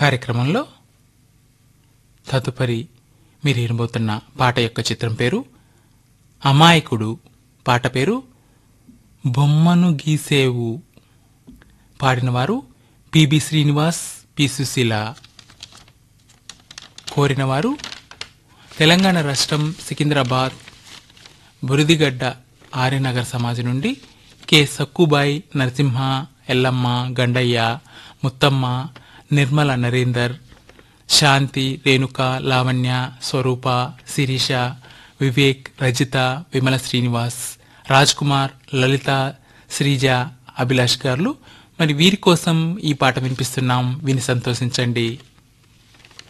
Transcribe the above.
కార్యక్రమంలో తదుపరి మీరు వినబోతున్న పాట యొక్క చిత్రం పేరు అమాయకుడు పాట పేరు బొమ్మను గీసేవు పాడినవారు పిబి శ్రీనివాస్ పి సుశీల కోరినవారు తెలంగాణ రాష్ట్రం సికింద్రాబాద్ బురిదిగడ్డ ఆర్యనగర్ సమాజ్ నుండి కె సక్కుబాయి నరసింహ ఎల్లమ్మ గండయ్య ముత్తమ్మ నిర్మల నరేందర్ శాంతి రేణుక లావణ్య స్వరూప శిరీష వివేక్ రజిత విమల శ్రీనివాస్ రాజ్ కుమార్ లలిత శ్రీజ అభిలాష్ గారు మరి వీరి కోసం ఈ పాట వినిపిస్తున్నాం విని సంతోషించండి